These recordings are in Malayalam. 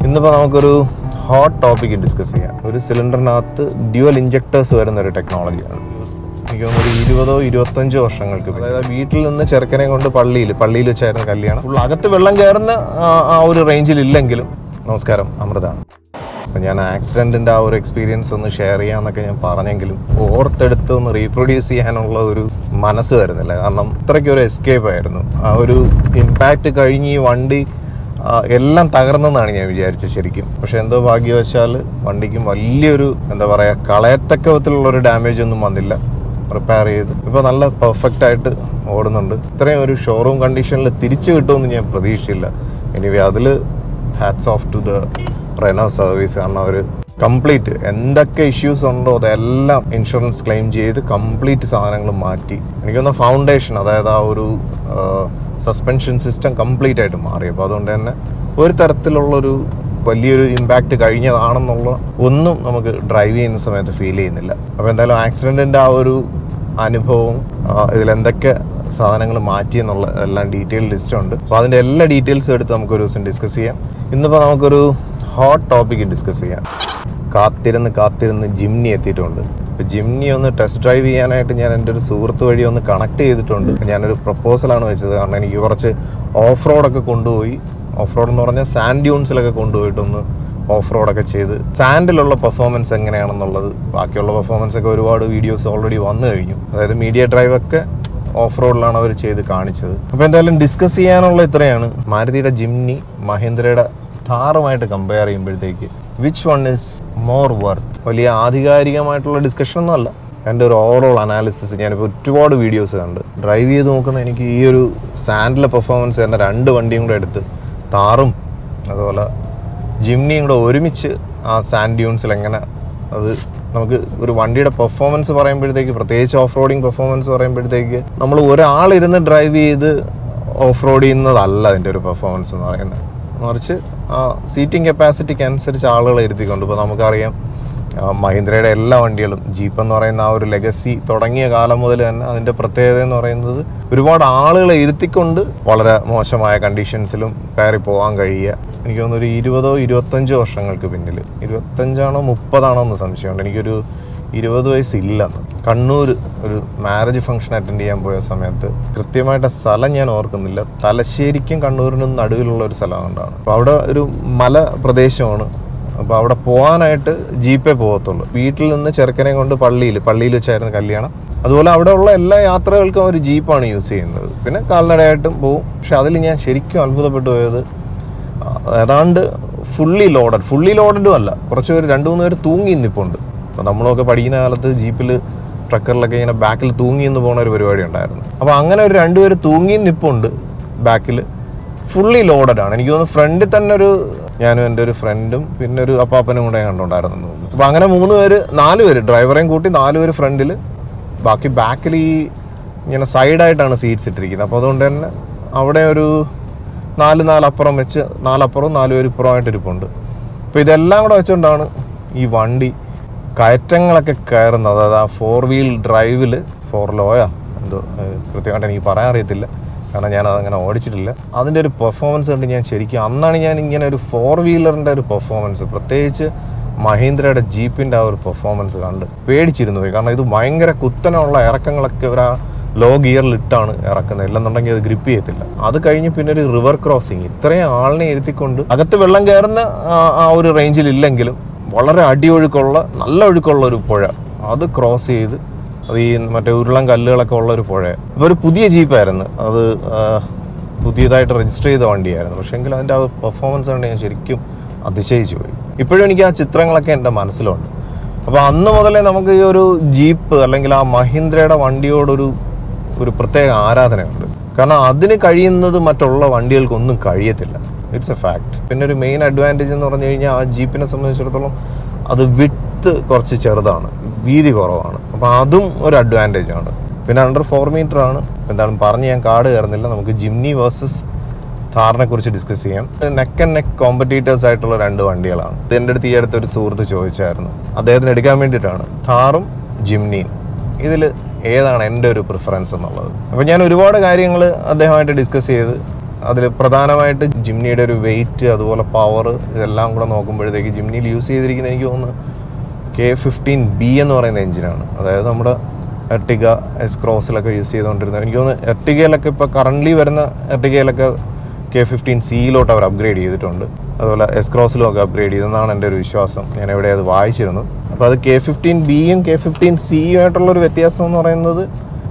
ഇന്നിപ്പോൾ നമുക്കൊരു ഹോട്ട് ടോപ്പിക്ക് ഡിസ്കസ് ചെയ്യാം ഒരു സിലിണ്ടറിനകത്ത് ഡ്യുവൽ ഇഞ്ചക്ടേഴ്സ് വരുന്ന ഒരു ടെക്നോളജിയാണ് എനിക്ക് തോന്നുന്നു ഒരു ഇരുപതോ ഇരുപത്തഞ്ചോ വർഷങ്ങൾക്ക് മുമ്പ്. അതായത് വീട്ടിൽ നിന്ന് ചെറുക്കനെ കൊണ്ട് പള്ളിയിൽ പള്ളിയിൽ വെച്ചായിരുന്നു കല്യാണം ഫുൾ അകത്ത് വെള്ളം കയറുന്ന ആ- ആ ഒരു റേഞ്ചിൽ ഇല്ലെങ്കിലും നമസ്കാരം അമൃതാണ് അപ്പം ഞാൻ ആക്സിഡൻറ്റിൻ്റെ ആ ഒരു എക്സ്പീരിയൻസ് ഒന്ന് ഷെയർ ചെയ്യാമെന്നൊക്കെ ഞാൻ പറഞ്ഞെങ്കിലും ഓർത്തെടുത്ത് ഒന്ന് റീപ്രൊഡ്യൂസ് ചെയ്യാനുള്ള ഒരു മനസ്സ് വരുന്നില്ല കാരണം ഇത്രയ്ക്ക് ഒരു എസ്കേപ്പ് ആയിരുന്നു ആ ഒരു ഇമ്പാക്റ്റ് കഴിഞ്ഞ് ഈ വണ്ടി ആ, എല്ലാം തകർന്നെന്നാണ് ഞാൻ വിചാരിച്ചത് ശരിക്കും പക്ഷെ എന്തോ ഭാഗ്യവശാൽ വണ്ടിക്കും വലിയൊരു എന്താ പറയുക കളയത്തക്ക വിധത്തിലുള്ള ഒരു ഡാമേജ് ഒന്നും വന്നില്ല റിപ്പയർ ചെയ്ത് ഇപ്പോൾ നല്ല പെർഫെക്റ്റ് ആയിട്ട് ഓടുന്നുണ്ട് ഇത്രയും ഒരു ഷോറൂം കണ്ടീഷനിൽ തിരിച്ചു കിട്ടുമെന്ന് ഞാൻ പ്രതീക്ഷിച്ചില്ല എനിവേ അതിൽ hats off to the Renault service കാരണം അവർ കംപ്ലീറ്റ് എന്തൊക്കെ ഇഷ്യൂസ് ഉണ്ടോ അതെല്ലാം ഇൻഷുറൻസ് ക്ലെയിം ചെയ്ത് കംപ്ലീറ്റ് സാധനങ്ങൾ മാറ്റി എനിക്കൊന്ന് ഫൗണ്ടേഷൻ അതായത് ആ ഒരു സസ്പെൻഷൻ സിസ്റ്റം കംപ്ലീറ്റ് ആയിട്ട് മാറി അപ്പോൾ അതുകൊണ്ട് തന്നെ ഒരു തരത്തിലുള്ളൊരു വലിയൊരു ഇമ്പാക്റ്റ് കഴിഞ്ഞതാണെന്നുള്ള ഒന്നും നമുക്ക് ഡ്രൈവ് ചെയ്യുന്ന സമയത്ത് ഫീൽ ചെയ്യുന്നില്ല അപ്പോൾ എന്തായാലും ആക്സിഡൻറ്റിൻ്റെ ആ ഒരു അനുഭവവും ആ, ഇതിലെന്തൊക്കെ സാധനങ്ങൾ മാറ്റി എന്നുള്ള എല്ലാം ഡീറ്റെയിൽ ലിസ്റ്റ് ഉണ്ട് അപ്പോൾ അതിൻ്റെ എല്ലാ ഡീറ്റെയിൽസും എടുത്ത് നമുക്ക് ഒരു ദിവസം ഡിസ്കസ് ചെയ്യാം ഇന്നിപ്പോൾ നമുക്കൊരു ഹോട്ട് ടോപ്പിക്ക് ഡിസ്കസ് ചെയ്യാം കാത്തിരുന്ന് കാത്തിരുന്ന് ജിംനി എത്തിയിട്ടുണ്ട് അപ്പോൾ ജിംനി ഒന്ന് ടെസ്റ്റ് ഡ്രൈവ് ചെയ്യാനായിട്ട് ഞാൻ എൻ്റെ ഒരു സുഹൃത്ത് വഴി ഒന്ന് കണക്ട് ചെയ്തിട്ടുണ്ട് ഞാനൊരു പ്രപ്പോസലാണ് വെച്ചത് കാരണം എനിക്ക് കുറച്ച് ഓഫ് റോഡൊക്കെ കൊണ്ടുപോയി ഓഫ് റോഡ് എന്ന് പറഞ്ഞാൽ സാൻഡ് ഡ്യൂൺസിലൊക്കെ കൊണ്ടുപോയിട്ടൊന്ന് ഓഫ് റോഡൊക്കെ ചെയ്ത് സാൻഡിലുള്ള പെർഫോമൻസ് എങ്ങനെയാണെന്നുള്ളത് ബാക്കിയുള്ള പെർഫോമൻസ് ഒക്കെ ഒരുപാട് വീഡിയോസ് ഓൾറെഡി വന്നു കഴിഞ്ഞു അതായത് മീഡിയ ഡ്രൈവ് ഒക്കെ ഓഫ് റോഡിലാണ് അവർ ചെയ്ത് കാണിച്ചത് അപ്പോൾ എന്തായാലും ഡിസ്കസ് ചെയ്യാനുള്ള ഇത്രയാണ് മാരുതിയുടെ ജിംനി മഹീന്ദ്രയുടെ ഥാറുമായിട്ട് കമ്പയർ ചെയ്യുമ്പോഴത്തേക്ക് which one is more worth വലിയ ആധികാരികമായിട്ടുള്ള ഡിസ്കഷൻ ഒന്നും അല്ല എൻ്റെ ഒരു ഓവറോൾ അനാലിസിസ് ഞാനിപ്പോൾ ഒരുപാട് വീഡിയോസ് കണ്ട് ഡ്രൈവ് ചെയ്ത് നോക്കുന്ന എനിക്ക് ഈ ഒരു സാൻഡിലെ പെർഫോമൻസ് തന്നെ രണ്ട് വണ്ടിയും കൂടെ എടുത്ത് താറും അതുപോലെ ജിംനിയും കൂടെ ഒരുമിച്ച് ആ സാൻഡ് ഡ്യൂൺസിൽ എങ്ങനെ അത് നമുക്ക് ഒരു വണ്ടിയുടെ പെർഫോമൻസ് പറയുമ്പോഴത്തേക്ക് പ്രത്യേകിച്ച് ഓഫ് റോഡിങ് പെർഫോമൻസ് പറയുമ്പോഴത്തേക്ക് നമ്മൾ ഒരാളിരുന്ന് ഡ്രൈവ് ചെയ്ത് ഓഫ് റോഡ് ചെയ്യുന്നതല്ല അതിൻ്റെ ഒരു പെർഫോമൻസ് എന്ന് പറയുന്നത് മറിച്ച് ആ സീറ്റിംഗ് കപ്പാസിറ്റിക്ക് അനുസരിച്ച് ആളുകളെ ഇരുത്തിക്കൊണ്ട് ഇപ്പോൾ നമുക്കറിയാം ആ, മഹീന്ദ്രയുടെ എല്ലാ വണ്ടികളും ജീപ്പ് എന്ന് പറയുന്ന ആ ഒരു ലെഗസി തുടങ്ങിയ കാലം മുതൽ തന്നെ അതിൻ്റെ പ്രത്യേകത എന്ന് പറയുന്നത് ഒരുപാട് ആളുകളെ ഇരുത്തിക്കൊണ്ട് വളരെ മോശമായ കണ്ടീഷൻസിലും കയറി പോകാൻ കഴിയുക എനിക്ക് തോന്നുന്നു ഒരു ഇരുപതോ ഇരുപത്തഞ്ചോ വർഷങ്ങൾക്ക് പിന്നിൽ ഇരുപത്തഞ്ചാണോ മുപ്പതാണോ എന്ന് സംശയമുണ്ട് എനിക്കൊരു ഇരുപത് വയസ്സില്ല കണ്ണൂർ ഒരു മാരേജ് ഫംഗ്ഷൻ അറ്റൻഡ് ചെയ്യാൻ പോയ സമയത്ത് കൃത്യമായിട്ട് ആ സ്ഥലം ഞാൻ ഓർക്കുന്നില്ല തലശ്ശേരിക്കും കണ്ണൂരിനും നടുവിലുള്ള ഒരു സ്ഥലം കൊണ്ടാണ് അപ്പോൾ അവിടെ ഒരു മല പ്രദേശമാണ് അപ്പോൾ അവിടെ പോകാനായിട്ട് ജീപ്പേ പോകത്തുള്ളൂ വീട്ടിൽ നിന്ന് ചെറുക്കനെ കൊണ്ട് പള്ളിയിൽ പള്ളിയിൽ വെച്ചായിരുന്നു കല്യാണം അതുപോലെ അവിടെ ഉള്ള എല്ലാ യാത്രകൾക്കും അവർ ജീപ്പാണ് യൂസ് ചെയ്യുന്നത് പിന്നെ കാൽനടയായിട്ടും പോകും പക്ഷെ അതിൽ ഞാൻ ശരിക്കും അത്ഭുതപ്പെട്ടു പോയത് ആ, ഏതാണ്ട് ഫുള്ളി ലോഡഡ് ഫുള്ളി ലോഡഡും അല്ല കുറച്ച് പേര് രണ്ട് മൂന്ന് പേര് തൂങ്ങി നിൽപ്പുണ്ട് അപ്പോൾ നമ്മളൊക്കെ പഠിക്കുന്ന കാലത്ത് ജീപ്പിൽ ട്രക്കറിലൊക്കെ ഇങ്ങനെ ബാക്കിൽ തൂങ്ങി നിന്ന് പോകുന്ന ഒരു പരിപാടി ഉണ്ടായിരുന്നു അപ്പോൾ അങ്ങനെ ഒരു രണ്ടുപേര് തൂങ്ങി നിൽപ്പുണ്ട് ബാക്കിൽ ഫുള്ളി ലോഡഡ് ആണ് എനിക്ക് തോന്നുന്നു ഫ്രണ്ടിൽ തന്നെ ഒരു ഞാനും എൻ്റെ ഒരു ഫ്രണ്ടും പിന്നെ ഒരു അപ്പാപ്പനും കൂടെ കണ്ടുണ്ടായിരുന്നു എന്ന് തോന്നുന്നു അപ്പോൾ അങ്ങനെ മൂന്ന് പേര് നാല് പേര് ഡ്രൈവറേയും കൂട്ടി നാല് പേര് ഫ്രണ്ടിൽ ബാക്കി ബാക്കിൽ ഈ ഇങ്ങനെ സൈഡായിട്ടാണ് സീറ്റ്സ് ഇട്ടിരിക്കുന്നത് അപ്പോൾ അതുകൊണ്ട് തന്നെ അവിടെ ഒരു നാല് നാലപ്പുറം വെച്ച് നാലപ്പുറം നാല് പേര് ഇപ്പുറമായിട്ട് ഇരിപ്പുണ്ട് അപ്പോൾ ഇതെല്ലാം കൂടെ വെച്ചുകൊണ്ടാണ് ഈ വണ്ടി കയറ്റങ്ങളൊക്കെ കയറുന്നത് അതായത് ആ ഫോർ വീൽ ഡ്രൈവിൽ ഫോർ ലോയാ എന്തോ ഏഹ് കൃത്യമായിട്ട് എനിക്ക് പറയാൻ അറിയത്തില്ല കാരണം ഞാൻ അതങ്ങനെ ഓടിച്ചിട്ടില്ല അതിൻ്റെ ഒരു പെർഫോമൻസ് കണ്ട് ഞാൻ ശരിക്കും അന്നാണ് ഞാൻ ഇങ്ങനെ ഒരു ഫോർ വീലറിൻ്റെ ഒരു പെർഫോമൻസ് പ്രത്യേകിച്ച് മഹീന്ദ്രയുടെ ജീപ്പിൻ്റെ ആ ഒരു പെർഫോമൻസ് കണ്ട് പേടിച്ചിരുന്നു പോയി കാരണം ഇത് ഭയങ്കര കുത്തനുള്ള ഇറക്കങ്ങളൊക്കെ ഇവർ ആ ലോ ഗിയറിൽ ഇട്ടാണ് ഇറക്കുന്നത് ഇല്ലെന്നുണ്ടെങ്കിൽ അത് ഗ്രിപ്പ് ചെയ്യത്തില്ല അത് കഴിഞ്ഞ് പിന്നെ ഒരു റിവർ ക്രോസിങ് ഇത്രയും ആളിനെ ഇരുത്തിക്കൊണ്ട് അകത്ത് വെള്ളം കയറുന്ന ആ- ആ ഒരു റേഞ്ചിൽ ഇല്ലെങ്കിലും വളരെ അടിയൊഴുക്കുള്ള നല്ല ഒഴുക്കുള്ള ഒരു പുഴ അത് ക്രോസ് ചെയ്ത് അത് ഈ മറ്റേ ഉരുളൻ കല്ലുകളൊക്കെ ഉള്ള ഒരു പുഴ അപ്പോൾ ഒരു പുതിയ ജീപ്പായിരുന്നു അത് ആ, പുതിയതായിട്ട് രജിസ്റ്റർ ചെയ്ത വണ്ടിയായിരുന്നു പക്ഷേ എങ്കിൽ അതിൻ്റെ ആ പെർഫോമൻസ് കണ്ട് ഞാൻ ശരിക്കും അതിശയിച്ചു പോയി ഇപ്പോഴും എനിക്ക് ആ ചിത്രങ്ങളൊക്കെ എൻ്റെ മനസ്സിലുണ്ട് അപ്പോൾ അന്ന് മുതലേ നമുക്ക് ഈ ഒരു ജീപ്പ് അല്ലെങ്കിൽ ആ മഹീന്ദ്രയുടെ വണ്ടിയോടൊരു ഒരു പ്രത്യേക ആരാധനയുണ്ട് കാരണം അതിന് കഴിയുന്നത് മറ്റുള്ള വണ്ടികൾക്കൊന്നും കഴിയത്തില്ല ഇറ്റ്സ് എ ഫാക്ട് പിന്നെ ഒരു മെയിൻ അഡ്വാൻറ്റേജ് എന്ന് പറഞ്ഞു കഴിഞ്ഞാൽ ആ ജീപ്പിനെ സംബന്ധിച്ചിടത്തോളം അത് വിട്ട് കുറച്ച് ചെറുതാണ് വീതി കുറവാണ് അപ്പോൾ അതും ഒരു അഡ്വാൻറ്റേജ് ആണ് പിന്നെ അണ്ടർ ഫോർ മീറ്റർ ആണ് എന്താണ് പറഞ്ഞ് ഞാൻ കാട് കയറുന്നില്ല നമുക്ക് ജിംനി വേഴ്സസ് ഥാറിനെ കുറിച്ച് ഡിസ്കസ് ചെയ്യാം നെക്ക് ആൻഡ് നെക്ക് കോമ്പറ്റീറ്റേഴ്സ് ആയിട്ടുള്ള രണ്ട് വണ്ടികളാണ് ഇത് എൻ്റെ അടുത്ത് ഈ അടുത്ത് ഒരു സുഹൃത്ത് ചോദിച്ചായിരുന്നു അദ്ദേഹത്തിന് എടുക്കാൻ വേണ്ടിയിട്ടാണ് ഥാറും ജിംനിയും ഇതിൽ ഏതാണ് എൻ്റെ ഒരു പ്രിഫറൻസ് എന്നുള്ളത് അപ്പോൾ ഞാൻ ഒരുപാട് കാര്യങ്ങൾ അദ്ദേഹമായിട്ട് ഡിസ്കസ് ചെയ്ത് അതിൽ പ്രധാനമായിട്ട് ജിംനിയുടെ ഒരു വെയിറ്റ് അതുപോലെ പവർ ഇതെല്ലാം കൂടെ നോക്കുമ്പോഴത്തേക്ക് ജിംനിയിൽ യൂസ് ചെയ്തിരിക്കുന്ന എനിക്ക് തോന്നുന്നു കെ ഫിഫ്റ്റീൻ ബി എന്ന് പറയുന്ന എഞ്ചിനാണ് അതായത് നമ്മുടെ എർട്ടിക എസ് ക്രോസിലൊക്കെ യൂസ് ചെയ്തുകൊണ്ടിരുന്നത് എനിക്ക് തോന്നുന്നു എർട്ടികയിലൊക്കെ ഇപ്പോൾ കറൻ്റ്ലി വരുന്ന എർട്ടികയിലൊക്കെ കെ ഫിഫ്റ്റീൻ സിയിലോട്ട് അവർ അപ്ഗ്രേഡ് ചെയ്തിട്ടുണ്ട് അതുപോലെ എസ് ക്രോസിലും ഒക്കെ അപ്ഗ്രേഡ് ചെയ്തെന്നാണ് എൻ്റെ ഒരു വിശ്വാസം ഞാൻ എവിടെ അത് വായിച്ചിരുന്നു അപ്പോൾ അത് കെ ഫിഫ്റ്റീൻ ബിയും കെ ഫിഫ്റ്റീൻ സിയും ആയിട്ടുള്ളൊരു വ്യത്യാസം എന്ന് പറയുന്നത്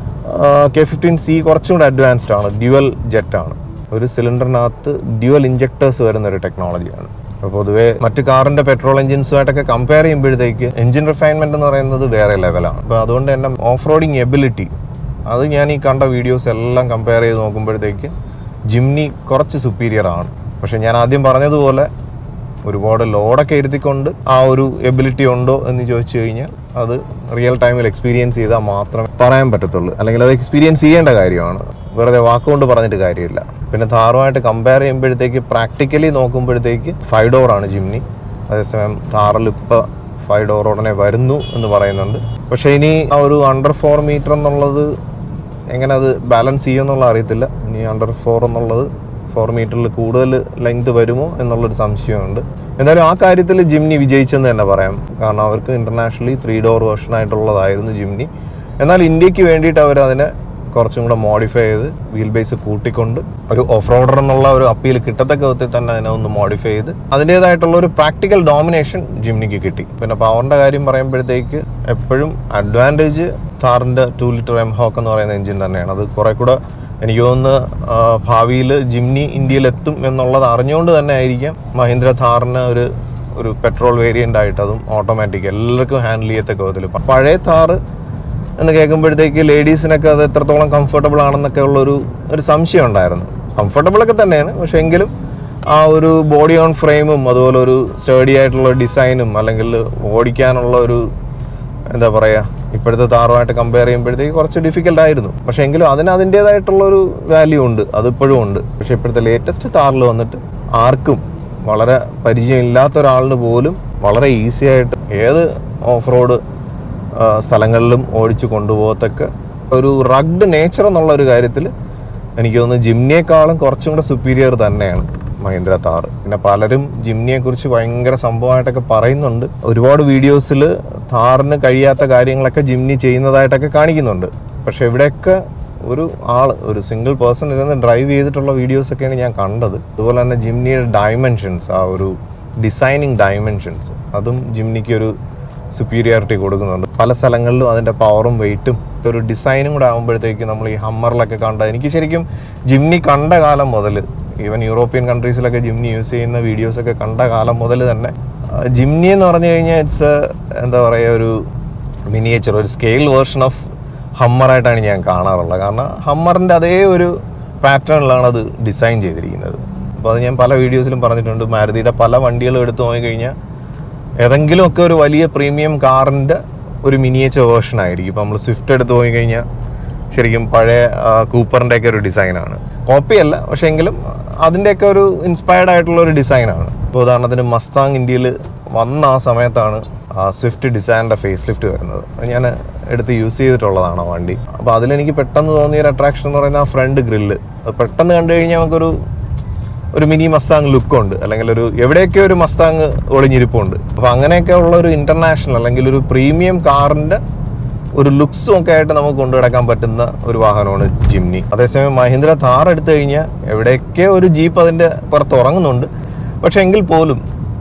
കെ ഫിഫ്റ്റീൻ സി കുറച്ചും കൂടെ അഡ്വാൻസ്ഡ് ആണ് ഡ്യുവൽ ജെറ്റ് ആണ് ഒരു സിലിണ്ടറിനകത്ത് ഡ്യുവൽ ഇഞ്ചക്ടേഴ്സ് വരുന്ന ഒരു ടെക്നോളജിയാണ് അപ്പോൾ പൊതുവേ മറ്റ് കാറിന്റെ പെട്രോൾ എഞ്ചിൻസുമായിട്ടൊക്കെ കമ്പയർ ചെയ്യുമ്പോഴത്തേക്ക് എഞ്ചിൻ റിഫൈൻമെന്റ് എന്ന് പറയുന്നത് വേറെ ലെവലാണ് അപ്പോൾ അതുകൊണ്ട് തന്നെ ഓഫ് റോഡിങ് എബിലിറ്റി അത് ഞാൻ ഈ കണ്ട വീഡിയോസ് എല്ലാം കമ്പയർ ചെയ്ത് നോക്കുമ്പോഴത്തേക്ക് ജിംനി കുറച്ച് സുപ്പീരിയർ ആണ് പക്ഷെ ഞാൻ ആദ്യം പറഞ്ഞതുപോലെ ഒരുപാട് ലോഡൊക്കെ ഇരുത്തിക്കൊണ്ട് ആ ഒരു എബിലിറ്റി ഉണ്ടോ എന്ന് ചോദിച്ചു കഴിഞ്ഞാൽ അത് റിയൽ ടൈമിൽ എക്സ്പീരിയൻസ് ചെയ്താൽ മാത്രമേ പറയാൻ പറ്റത്തുള്ളൂ അല്ലെങ്കിൽ അത് എക്സ്പീരിയൻസ് ചെയ്യേണ്ട കാര്യമാണ് വെറുതെ വാക്കുകൊണ്ട് പറഞ്ഞിട്ട് കാര്യമില്ല പിന്നെ താറുമായിട്ട് കമ്പയർ ചെയ്യുമ്പോഴത്തേക്ക് പ്രാക്ടിക്കലി നോക്കുമ്പോഴത്തേക്ക് ഫൈവ് ഡോർ ആണ് ജിംനി അതേസമയം താറിൽ ഇപ്പോൾ ഫൈവ് ഡോർ ഉടനെ വരുന്നു എന്ന് പറയുന്നുണ്ട് പക്ഷേ ഇനി ആ ഒരു അണ്ടർ ഫോർ മീറ്റർ എന്നുള്ളത് എങ്ങനെ അത് ബാലൻസ് ചെയ്യുമെന്നുള്ള അറിയത്തില്ല ഇനി അണ്ടർ ഫോർ എന്നുള്ളത് ഫോർ മീറ്ററിൽ കൂടുതൽ ലെങ്ത് വരുമോ എന്നുള്ളൊരു സംശയമുണ്ട് എന്തായാലും ആ കാര്യത്തിൽ ജിംനി വിജയിച്ചെന്ന് തന്നെ പറയാം കാരണം അവർക്ക് ഇന്റർനാഷണലി ത്രീ ഡോർ വേർഷൻ ആയിട്ടുള്ളതായിരുന്നു ജിംനി എന്നാൽ ഇന്ത്യക്ക് വേണ്ടിയിട്ട് അവർ അതിനെ കുറച്ചും കൂടെ മോഡിഫൈ ചെയ്ത് വീൽ ബേസ് കൂട്ടിക്കൊണ്ട് ഒരു ഓഫ് റോഡർ എന്നുള്ള ഒരു അപ്പീൽ കിട്ടത്തക്ക വിധത്തിൽ തന്നെ അതിനെ ഒന്ന് മോഡിഫൈ ചെയ്ത് അതിൻ്റേതായിട്ടുള്ള ഒരു പ്രാക്ടിക്കൽ ഡോമിനേഷൻ ജിംനിക്ക് കിട്ടി പിന്നെ പവറിൻ്റെ കാര്യം പറയുമ്പോഴത്തേക്ക് എപ്പോഴും അഡ്വാൻറ്റേജ് താറിൻ്റെ ടു ലിറ്റർ എം ഹോക്ക് എന്ന് പറയുന്ന എഞ്ചിൻ തന്നെയാണ് അത് കുറെ കൂടെ എനിക്ക് തോന്നുന്നു ഭാവിയിൽ ജിംനി ഇന്ത്യയിൽ എത്തും എന്നുള്ളത് അറിഞ്ഞുകൊണ്ട് തന്നെ ആയിരിക്കാം മഹീന്ദ്ര താറിന് ഒരു ഒരു പെട്രോൾ വേരിയൻ്റ് ആയിട്ട് അതും ഓട്ടോമാറ്റിക് എല്ലാവർക്കും ഹാൻഡിൽ ചെയ്യത്തക്ക വിധത്തിൽ പഴയ താറ് എന്ന് കേൾക്കുമ്പോഴത്തേക്ക് ലേഡീസിനൊക്കെ അത് എത്രത്തോളം കംഫർട്ടബിൾ ആണെന്നൊക്കെ ഉള്ളൊരു ഒരു സംശയം ഉണ്ടായിരുന്നു കംഫർട്ടബിൾ ഒക്കെ തന്നെയാണ് പക്ഷെ എങ്കിലും ആ ഒരു ബോഡി ഓൺ ഫ്രെയിമും അതുപോലെ ഒരു സ്റ്റേഡി ആയിട്ടുള്ള ഡിസൈനും അല്ലെങ്കിൽ ഓടിക്കാനുള്ള ഒരു എന്താ പറയുക ഇപ്പോഴത്തെ താറുമായിട്ട് കമ്പയർ ചെയ്യുമ്പോഴത്തേക്ക് കുറച്ച് ഡിഫിക്കൽട്ട് ആയിരുന്നു പക്ഷെ എങ്കിലും അതിന് അതിൻ്റെതായിട്ടുള്ള ഒരു വാല്യൂ ഉണ്ട് അതിപ്പോഴും ഉണ്ട് പക്ഷെ ഇപ്പോഴത്തെ ലേറ്റസ്റ്റ് താറിൽ വന്നിട്ട് ആർക്കും വളരെ പരിചയമില്ലാത്ത ഒരാളിന് പോലും വളരെ ഈസി ആയിട്ട് ഏത് ഓഫ് റോഡ് സ്ഥലങ്ങളിലും ഓടിച്ചു കൊണ്ടുപോകത്തക്ക ഒരു റഗ്ഡ് നേച്ചർ എന്നുള്ള ഒരു കാര്യത്തിൽ എനിക്ക് തോന്നുന്നു ജിംനിയേക്കാളും കുറച്ചും കൂടെ സുപ്പീരിയർ തന്നെയാണ് മഹീന്ദ്ര താർ പിന്നെ പലരും ജിംനിയെ കുറിച്ച് ഭയങ്കര സംഭവമായിട്ടൊക്കെ പറയുന്നുണ്ട് ഒരുപാട് വീഡിയോസിൽ താറിന് കഴിയാത്ത കാര്യങ്ങളൊക്കെ ജിംനി ചെയ്യുന്നതായിട്ടൊക്കെ കാണിക്കുന്നുണ്ട് പക്ഷെ ഇവിടെയൊക്കെ ഒരു ആൾ ഒരു സിംഗിൾ പേഴ്സൺ ഇരുന്ന് ഡ്രൈവ് ചെയ്തിട്ടുള്ള വീഡിയോസൊക്കെയാണ് ഞാൻ കണ്ടത് അതുപോലെ തന്നെ ജിംനിയുടെ ഡയമെൻഷൻസ് ആ ഒരു ഡിസൈനിങ് ഡയമെൻഷൻസ് അതും ജിംനിക്ക് ഒരു സുപ്പീരിയോറിറ്റി കൊടുക്കുന്നുണ്ട് പല സ്ഥലങ്ങളിലും അതിൻ്റെ പവറും വെയിറ്റും ഒരു ഡിസൈനും കൂടെ ആകുമ്പോഴത്തേക്ക് നമ്മൾ ഈ ഹമ്മറിലൊക്കെ കണ്ട എനിക്ക് ശരിക്കും ജിംനി കണ്ട കാലം മുതൽ ഈവൻ യൂറോപ്യൻ കൺട്രീസിലൊക്കെ ജിംനി യൂസ് ചെയ്യുന്ന വീഡിയോസൊക്കെ കണ്ട കാലം മുതൽ തന്നെ ആ, ജിംനി എന്ന് പറഞ്ഞു കഴിഞ്ഞാൽ ഇറ്റ്സ് എന്താ പറയുക ഒരു മിനിയേച്ചർ ഒരു സ്കെയിൽ വേർഷൻ ഓഫ് ഹമ്മറായിട്ടാണ് ഞാൻ കാണാറുള്ളത് കാരണം ഹമ്മറിൻ്റെ അതേ ഒരു പാറ്റേണിലാണ് അത് ഡിസൈൻ ചെയ്തിരിക്കുന്നത് അപ്പോൾ അത് ഞാൻ പല വീഡിയോസിലും പറഞ്ഞിട്ടുണ്ട് മാരുതിയുടെ പല വണ്ടികളും എടുത്തു നോക്കിക്കഴിഞ്ഞാൽ ഏതെങ്കിലും ഒക്കെ ഒരു വലിയ പ്രീമിയം കാറിൻ്റെ ഒരു മിനിയേച്ചർ വേർഷൻ ആയിരിക്കും ഇപ്പോൾ നമ്മൾ സ്വിഫ്റ്റ് എടുത്ത് പോയി കഴിഞ്ഞാൽ ശരിക്കും പഴയ കൂപ്പറിൻ്റെ ഒക്കെ ഒരു ഡിസൈനാണ് കോപ്പിയല്ല പക്ഷേ എങ്കിലും അതിൻ്റെയൊക്കെ ഒരു ഇൻസ്പയർഡ് ആയിട്ടുള്ള ഒരു ഡിസൈനാണ് ഇപ്പോൾ ഉദാഹരണത്തിന് മസ്താങ് ഇന്ത്യയിൽ വന്ന ആ സമയത്താണ് ആ സ്വിഫ്റ്റ് ഡിസൈനിൻ്റെ ഫേസ് ലിഫ്റ്റ് വരുന്നത് അത് ഞാൻ എടുത്ത് യൂസ് ചെയ്തിട്ടുള്ളതാണ് ആ വണ്ടി അപ്പോൾ അതിലെനിക്ക് പെട്ടെന്ന് തോന്നിയ ഒരു അട്രാക്ഷൻ എന്ന് പറയുന്നത് ആ ഫ്രണ്ട് ഗ്രില്ല് അത് പെട്ടെന്ന് കണ്ടു കഴിഞ്ഞാൽ നമുക്കൊരു ഒരു മിനി മസ്താങ് ലുക്കുണ്ട് അല്ലെങ്കിൽ ഒരു എവിടെയൊക്കെ ഒരു മസ്താങ് ഒളിഞ്ഞിരിപ്പുണ്ട് അപ്പോൾ അങ്ങനെയൊക്കെ ഉള്ള ഒരു ഇന്റർനാഷണൽ അല്ലെങ്കിൽ ഒരു പ്രീമിയം കാറിന്റെ ഒരു ലുക്സും ഒക്കെ ആയിട്ട് നമുക്ക് കൊണ്ടുനടക്കാൻ പറ്റുന്ന ഒരു വാഹനമാണ് ജിംനി അതേസമയം മഹീന്ദ്ര താർ എടുത്തു കഴിഞ്ഞാൽ എവിടെയൊക്കെ ഒരു ജീപ്പ് അതിന്റെ പുറത്ത് ഉറങ്ങുന്നുണ്ട് പക്ഷെ എങ്കിൽ പോലും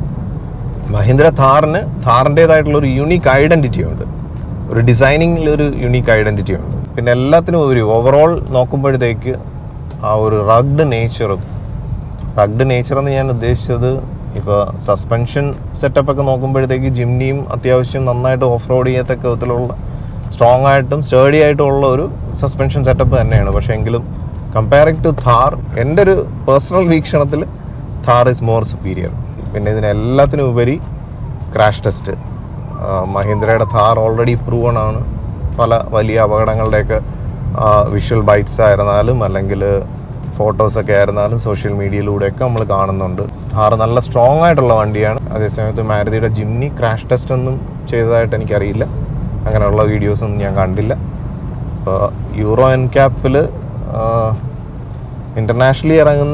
മഹീന്ദ്ര താറിന് താറിൻ്റെതായിട്ടുള്ള ഒരു യുണീക്ക് ഐഡന്റിറ്റി ഉണ്ട് ഒരു ഡിസൈനിങ്ങിൽ ഒരു യുണീക്ക് ഐഡന്റിറ്റി ഉണ്ട് പിന്നെ എല്ലാത്തിനും ഒരു ഓവറോൾ നോക്കുമ്പോഴത്തേക്ക് ആ ഒരു റഗ്ഡ് നേച്ചറും റഗ്ഡ് നേച്ചർ എന്ന് ഞാൻ ഉദ്ദേശിച്ചത് ഇപ്പോൾ സസ്പെൻഷൻ സെറ്റപ്പ് ഒക്കെ നോക്കുമ്പോഴത്തേക്ക് ജിംനിയും അത്യാവശ്യം നന്നായിട്ട് ഓഫ് റോഡ് ചെയ്യത്തക്ക വിധത്തിലുള്ള സ്ട്രോങ് ആയിട്ടും സ്റ്റേഡി ആയിട്ടും ഉള്ള ഒരു സസ്പെൻഷൻ സെറ്റപ്പ് തന്നെയാണ് പക്ഷേ എങ്കിലും കമ്പയറിംഗ് ടു ഥാർ എൻ്റെ ഒരു പേഴ്സണൽ വീക്ഷണത്തിൽ ഥാർ ഇസ് മോർ സുപ്പീരിയർ പിന്നെ ഇതിനെല്ലാത്തിനും ഉപരി ക്രാഷ് ടെസ്റ്റ് മഹീന്ദ്രയുടെ ഥാർ ഓൾറെഡി പ്രൂവൺ ആണ് പല വലിയ അപകടങ്ങളുടെയൊക്കെ വിഷ്വൽ ബൈറ്റ്സ് ആയിരുന്നാലും അല്ലെങ്കിൽ ഫോട്ടോസൊക്കെ ആയിരുന്നാലും സോഷ്യൽ മീഡിയയിലൂടെയൊക്കെ നമ്മൾ കാണുന്നുണ്ട് ഥാർ നല്ല സ്ട്രോങ് ആയിട്ടുള്ള വണ്ടിയാണ് അതേസമയത്ത് മാരുതിയുടെ ജിംനി ക്രാഷ് ടെസ്റ്റ് ഒന്നും ചെയ്തതായിട്ട് എനിക്കറിയില്ല അങ്ങനെയുള്ള വീഡിയോസ് ഒന്നും ഞാൻ കണ്ടില്ല അപ്പോൾ യൂറോ എൻ ക്യാപ്പിൽ ഇൻ്റർനാഷണലി ഇറങ്ങുന്ന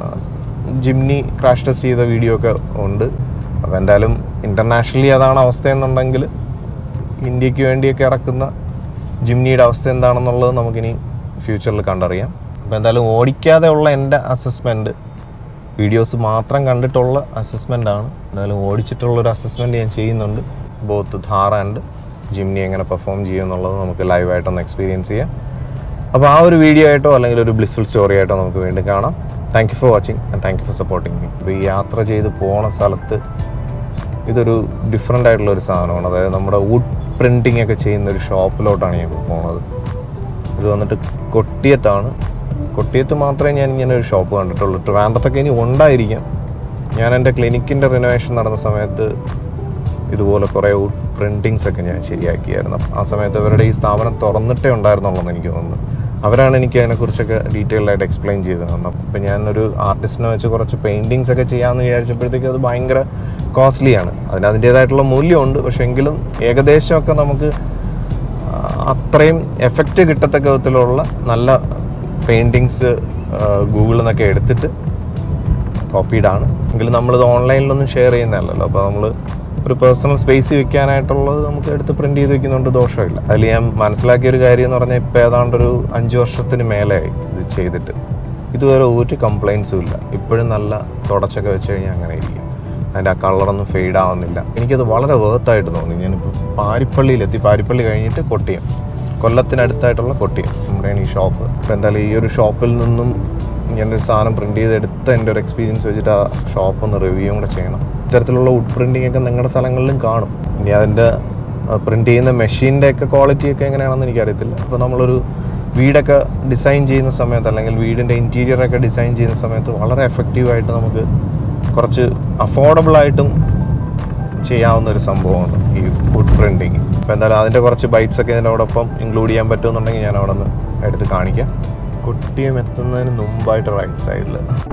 ജിംനി ക്രാഷ് ടെസ്റ്റ് ചെയ്ത വീഡിയോ ഒക്കെ ഉണ്ട് അപ്പോൾ എന്തായാലും ഇൻ്റർനാഷണലി അതാണ് അവസ്ഥ എന്നുണ്ടെങ്കിൽ ഇന്ത്യക്ക് വേണ്ടിയൊക്കെ ഇറക്കുന്ന ജിംനിയുടെ അവസ്ഥ എന്താണെന്നുള്ളത് നമുക്കിനി ഫ്യൂച്ചറിൽ കണ്ടറിയാം അപ്പോൾ എന്തായാലും ഓടിക്കാതെ ഉള്ള എൻ്റെ അസസ്മെൻറ്റ് വീഡിയോസ് മാത്രം കണ്ടിട്ടുള്ള അസസ്മെൻ്റ് ആണ് എന്തായാലും ഓടിച്ചിട്ടുള്ളൊരു അസസ്മെൻറ്റ് ഞാൻ ചെയ്യുന്നുണ്ട് ബോത്ത് ധാര ആൻഡ് ജിംനി എങ്ങനെ പെർഫോം ചെയ്യും എന്നുള്ളത് നമുക്ക് ലൈവായിട്ടൊന്ന് എക്സ്പീരിയൻസ് ചെയ്യാം അപ്പോൾ ആ ഒരു വീഡിയോ ആയിട്ടോ അല്ലെങ്കിൽ ഒരു ബ്ലിസ്ഫുൾ സ്റ്റോറി ആയിട്ടോ നമുക്ക് വീണ്ടും കാണാം thank you for watching and thank you for supporting me ഇപ്പോൾ ഈ യാത്ര ചെയ്ത് പോണ സ്ഥലത്ത് ഇതൊരു ഡിഫറെൻ്റ് ആയിട്ടുള്ള ഒരു സാധനമാണ് അതായത് നമ്മുടെ വുഡ് പ്രിൻറ്റിംഗ് ഒക്കെ ചെയ്യുന്ന ഒരു ഷോപ്പിലോട്ടാണ് ഞാൻ ഇപ്പോൾ പോണത് ഇത് വന്നിട്ട് കൊട്ടിയത്താണ് കൊട്ടിയത്ത് മാത്രമേ ഞാൻ ഇങ്ങനെ ഒരു ഷോപ്പ് കണ്ടിട്ടുള്ളൂ ട്രിവാൻഡ്രത്തൊക്കെ ഇനി ഉണ്ടായിരിക്കാം ഞാൻ എൻ്റെ ക്ലിനിക്കിൻ്റെ റിനോവേഷൻ നടന്ന സമയത്ത് ഇതുപോലെ കുറേ വുഡ് പ്രിൻറ്റിങ്സ് ഒക്കെ ഞാൻ ശരിയാക്കിയായിരുന്നു ആ സമയത്ത് അവരുടെ ഈ സ്ഥാപനം തുറന്നിട്ടേ ഉണ്ടായിരുന്നുള്ളൂ എന്ന് എനിക്ക് തോന്നുന്നു അവരാണ് എനിക്ക് അതിനെക്കുറിച്ചൊക്കെ ഡീറ്റെയിൽഡ് ആയിട്ട് എക്സ്പ്ലെയിൻ ചെയ്ത് തന്നത് അപ്പം ഞാനൊരു ആർട്ടിസ്റ്റിനെ വെച്ച് കുറച്ച് പെയിൻറ്റിങ്സ് ഒക്കെ ചെയ്യാമെന്ന് വിചാരിച്ചപ്പോഴത്തേക്ക് അത് ഭയങ്കര കോസ്റ്റ്ലിയാണ് അതിന് അതിൻ്റേതായിട്ടുള്ള മൂല്യമുണ്ട് പക്ഷെ എങ്കിലും ഏകദേശമൊക്കെ നമുക്ക് ആ, അത്രയും എഫക്റ്റ് കിട്ടത്തക്ക വിധത്തിലുള്ള നല്ല പെയിൻറ്റിങ്സ് ഗൂഗിളിൽ നിന്നൊക്കെ എടുത്തിട്ട് കോപ്പീഡാണ് എങ്കിലും നമ്മളിത് ഓൺലൈനിലൊന്നും ഷെയർ ചെയ്യുന്നതല്ലല്ലോ അപ്പോൾ നമ്മൾ ഒരു പേഴ്സണൽ സ്പേസ് വെക്കാനായിട്ടുള്ളത് നമുക്ക് എടുത്ത് പ്രിൻറ്റ് ചെയ്ത് വെക്കുന്നതുകൊണ്ട് ദോഷമില്ല അതിൽ ഞാൻ മനസ്സിലാക്കിയ ഒരു കാര്യം എന്ന് പറഞ്ഞാൽ ഇപ്പോൾ ഏതാണ്ട് ഒരു അഞ്ച് വർഷത്തിന് മേലെയായി ഇത് ചെയ്തിട്ട് ഇതുവരെ ഒരു കംപ്ലൈൻസും ഇല്ല ഇപ്പോഴും നല്ല തുടച്ചൊക്കെ വെച്ച് കഴിഞ്ഞാൽ അങ്ങനെ ഇരിക്കും അതിൻ്റെ ആ കളറൊന്നും ഫെയ്ഡ് ആവുന്നില്ല എനിക്കത് വളരെ വേർത്തായിട്ട് തോന്നി ഞാനിപ്പോൾ പാരിപ്പള്ളിയിലെത്തി പാരിപ്പള്ളി കഴിഞ്ഞിട്ട് കൊട്ടിയം കൊല്ലത്തിനടുത്തായിട്ടുള്ള കൊട്ടിയം നമ്മുടെയാണ് ഈ ഷോപ്പ് അപ്പോൾ എന്തായാലും ഈ ഒരു ഷോപ്പിൽ നിന്നും ഞാനൊരു സാധനം പ്രിൻറ്റ് ചെയ്തെടുത്ത എൻ്റെ ഒരു എക്സ്പീരിയൻസ് വെച്ചിട്ട് ആ ഷോപ്പ് ഒന്ന് റിവ്യൂ കൂടെ ചെയ്യണം ഇത്തരത്തിലുള്ള വുഡ് പ്രിൻറ്റിംഗ് ഒക്കെ നിങ്ങളുടെ സ്ഥലങ്ങളിലും കാണും ഇനി അതിൻ്റെ പ്രിൻറ്റ് ചെയ്യുന്ന മെഷീൻ്റെ ഒക്കെ ക്വാളിറ്റി ഒക്കെ എങ്ങനെയാണെന്ന് എനിക്കറിയത്തില്ല അപ്പോൾ നമ്മളൊരു വീടൊക്കെ ഡിസൈൻ ചെയ്യുന്ന സമയത്ത് അല്ലെങ്കിൽ വീടിൻ്റെ ഇൻറ്റീരിയറൊക്കെ ഡിസൈൻ ചെയ്യുന്ന സമയത്ത് വളരെ എഫക്റ്റീവായിട്ട് നമുക്ക് കുറച്ച് അഫോർഡബിൾ ആയിട്ടും ചെയ്യാവുന്ന ഒരു സംഭവമാണ് ഈ വുഡ് പ്രിൻറ്റിങ് അപ്പോൾ എന്തായാലും അതിൻ്റെ കുറച്ച് ബൈറ്റ്സ് ഒക്കെ ഇതിനോടൊപ്പം ഇൻക്ലൂഡ് ചെയ്യാൻ പറ്റുമെന്നുണ്ടെങ്കിൽ ഞാൻ അവിടെ നിന്ന് എടുത്ത് കാണിക്കാം കൊട്ടിയം എത്തുന്നതിന് മുമ്പായിട്ട് റൈറ്റ് സൈഡിൽ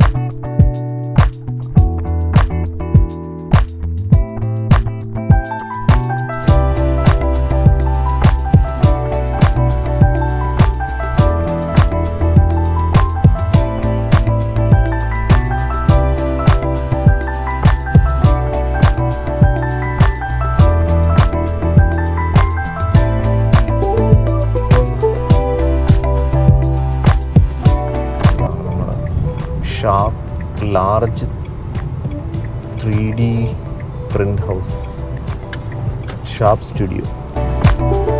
നമ്മുടെ sharp large three D print house sharp studio